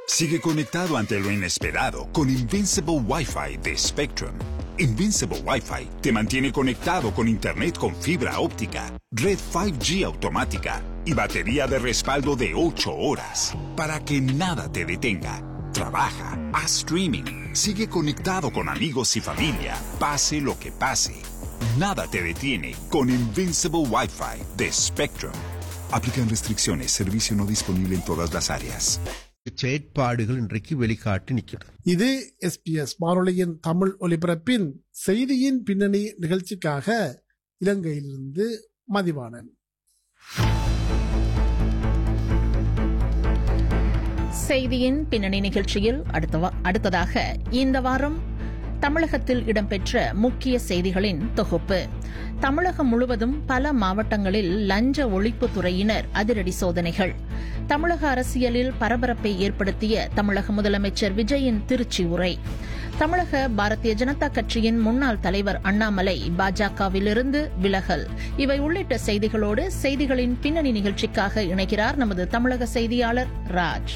Sigue conectado ante lo inesperado con Invincible Wi-Fi de Spectrum. Invincible Wi-Fi te mantiene conectado con Internet con fibra óptica, red 5G automática y batería de respaldo de 8 horas para que nada te detenga. Trabaja, haz streaming, sigue conectado con amigos y familia, pase lo que pase. Nada te detiene con Invincible Wi-Fi de Spectrum. Aplican restricciones, servicio no disponible en todas las áreas. செயற்பாடுகள் இன்றைக்கு வெளிக்காட்டி நிற்கிறது இது SBS வானொலியின் தமிழ் ஒலிபரப்பின் செய்தியின் பின்னணி நிகழ்ச்சிக்காக இலங்கையிலிருந்து மதிவாணன் செய்தியின் பின்னணி நிகழ்ச்சியில் அடுத்த வா- அடுத்ததாக இந்த வாரம் தமிழகத்தில் இடம்பெற்ற முக்கிய செய்திகளின் தொகுப்பு தமிழகம் முழுவதும் பல மாவட்டங்களில் லஞ்ச ஒழிப்புத் துறையினர் அதிரடி சோதனைகள் தமிழக அரசியலில் பரபரப்பை ஏற்படுத்திய தமிழக முதலமைச்சர் விஜயின் திருச்சி உரை தமிழக பாரதிய ஜனதா கட்சியின் முன்னாள் தலைவர் அண்ணாமலை பாஜகவிலிருந்து விலகல் இவை உள்ளிட்ட செய்திகளோடு செய்திகளின் பின்னணி நிகழ்ச்சிக்காக இணைகிறார் நமது தமிழக செய்தியாளர் ராஜ்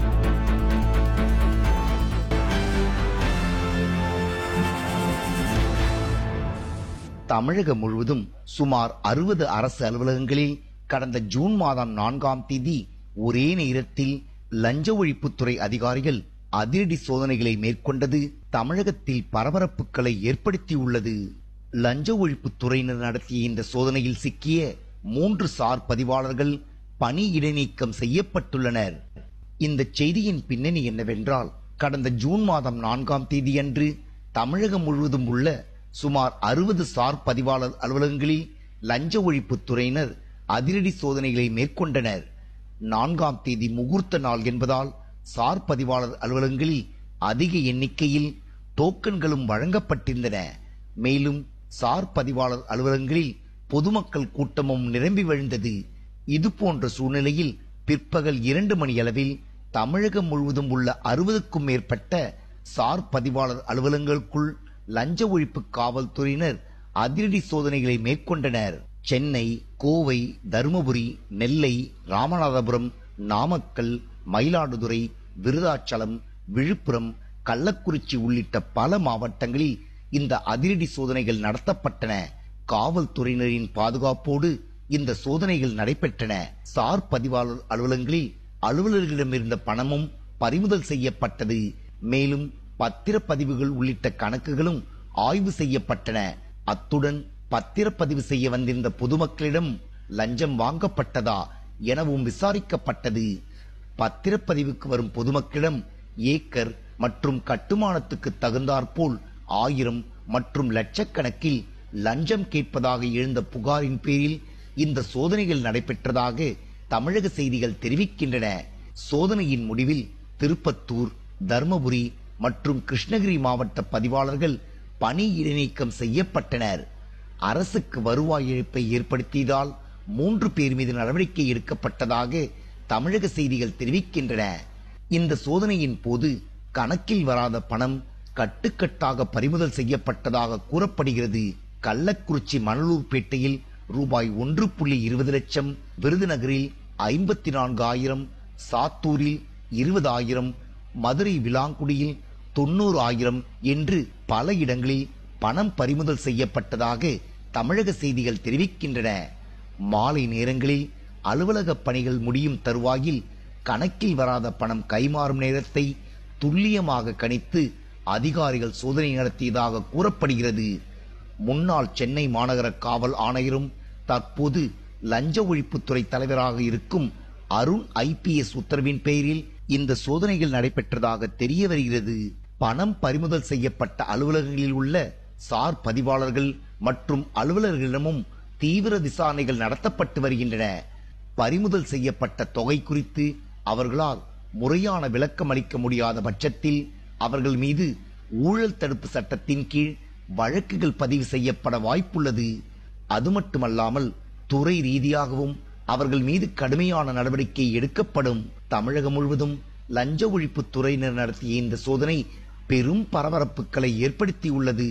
தமிழகம் முழுவதும் சுமார் அறுபது அரசு அலுவலகங்களில் கடந்த ஜூன் மாதம் நான்காம் தேதி ஒரே நேரத்தில் லஞ்ச ஒழிப்புத்துறை அதிகாரிகள் அதிரடி சோதனைகளை மேற்கொண்டது தமிழகத்தில் பரபரப்புகளை ஏற்படுத்தியுள்ளது லஞ்ச ஒழிப்புத்துறையினர் நடத்திய இந்த சோதனையில் சிக்கிய மூன்று சார் பதிவாளர்கள் பணி இடைநீக்கம் செய்யப்பட்டுள்ளனர் இந்த செய்தியின் பின்னணி என்னவென்றால் கடந்த ஜூன் மாதம் நான்காம் தேதியன்று தமிழகம் முழுவதும் உள்ள சுமார் அறுபது சார் பதிவாளர் அலுவலகங்களில் லஞ்ச ஒழிப்புத் துறையினர் அதிரடி சோதனைகளை மேற்கொண்டனர் நான்காம் தேதி முகூர்த்த நாள் என்பதால் சார் பதிவாளர் அலுவலகங்களில் அதிக எண்ணிக்கையில் டோக்கன்களும் வழங்கப்பட்டிருந்தன மேலும் சார் பதிவாளர் அலுவலகங்களில் பொதுமக்கள் கூட்டமும் நிரம்பி வழிந்தது இது போன்ற சூழ்நிலையில் பிற்பகல் இரண்டு மணி அளவில் தமிழகம் முழுவதும் உள்ள அறுபதுக்கும் மேற்பட்ட சார் பதிவாளர் அலுவலகங்களுக்குள் லஞ்ச ஒழிப்பு காவல்துறையினர் அதிரடி சோதனைகளை மேற்கொண்டனர் சென்னை கோவை தருமபுரி நெல்லை ராமநாதபுரம் நாமக்கல் மயிலாடுதுறை விருதாச்சலம் விழுப்புரம் கள்ளக்குறிச்சி உள்ளிட்ட பல மாவட்டங்களில் இந்த அதிரடி சோதனைகள் நடத்தப்பட்டன காவல்துறையினரின் பாதுகாப்போடு இந்த சோதனைகள் நடைபெற்றன சார் பதிவாளர் அலுவலகங்களில் அலுவலர்களிடமிருந்த பணமும் பறிமுதல் செய்யப்பட்டது மேலும் பத்திரப்பதிவுகள் உள்ளிட்ட கணக்குகளும் ஆய்வு செய்யப்பட்டன அத்துடன் பத்திரப்பதிவு செய்ய வந்திருந்த பொதுமக்களிடம் லஞ்சம் வாங்கப்பட்டதா எனவும் விசாரிக்கப்பட்டது பத்திரப்பதிவுக்கு வரும் பொதுமக்களிடம் ஏக்கர் மற்றும் கட்டுமானத்துக்கு தகுந்தாற்போல் ஆயிரம் மற்றும் லட்சக்கணக்கில் லஞ்சம் கேட்பதாக எழுந்த புகாரின் பேரில் இந்த சோதனைகள் நடைபெற்றதாக தமிழக செய்திகள் தெரிவிக்கின்றன சோதனையின் முடிவில் திருப்பத்தூர் தர்மபுரி மற்றும் கிருஷ்ணகிரி மாவட்ட பதிவாளர்கள் பணி இடைநீக்கம் செய்யப்பட்டனர் அரசுக்கு வருவாய் இழப்பை ஏற்படுத்தியதால் மூன்று பேர் மீது நடவடிக்கை எடுக்கப்பட்டதாக தமிழக செய்திகள் தெரிவிக்கின்றன இந்த சோதனையின் போது கணக்கில் வராத பணம் கட்டுக்கட்டாக பறிமுதல் செய்யப்பட்டதாக கூறப்படுகிறது கள்ளக்குறிச்சி மணலூர்பேட்டையில் ரூபாய் ஒன்று புள்ளி இருபது லட்சம் விருதுநகரில் ஐம்பத்தி நான்கு ஆயிரம் சாத்தூரில் இருபதாயிரம் மதுரை விலாங்குடியில் தொண்ணூறு ஆயிரம் என்று பல இடங்களில் பணம் பறிமுதல் செய்யப்பட்டதாக தமிழக செய்திகள் தெரிவிக்கின்றன மாலை நேரங்களில் அலுவலக பணிகள் முடியும் தருவாயில் கணக்கில் வராத பணம் கைமாறும் நேரத்தை துல்லியமாக கணித்து அதிகாரிகள் சோதனை நடத்தியதாக கூறப்படுகிறது முன்னாள் சென்னை மாநகர காவல் ஆணையரும் தற்போது லஞ்ச ஒழிப்புத்துறை தலைவராக இருக்கும் அருண் ஐபிஎஸ் உத்தரவின் பெயரில் இந்த சோதனைகள் நடைபெற்றதாக தெரிய வருகிறது பணம் பறிமுதல் செய்யப்பட்ட அலுவலகங்களில் உள்ள சார் பதிவாளர்கள் மற்றும் அலுவலர்களிடமும் தீவிர விசாரணைகள் நடத்தப்பட்டு வருகின்றன பறிமுதல் செய்யப்பட்ட தொகை குறித்து அவர்களால் முறையான விளக்கம் அளிக்க முடியாத பட்சத்தில் அவர்கள் மீது ஊழல் தடுப்பு சட்டத்தின் கீழ் வழக்குகள் பதிவு செய்யப்பட வாய்ப்புள்ளது அது மட்டுமல்லாமல் துறை ரீதியாகவும் அவர்கள் மீது கடுமையான நடவடிக்கை எடுக்கப்படும் தமிழகம் முழுவதும் லஞ்ச ஒழிப்பு துறையினர் நடத்திய இந்த சோதனை பெரும் பரபரப்புகளை ஏற்படுத்தியுள்ளது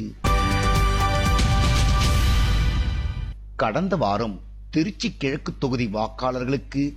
கடந்த வாரம் திருச்சி கிழக்கு தொகுதி வாக்காளர்களுக்கு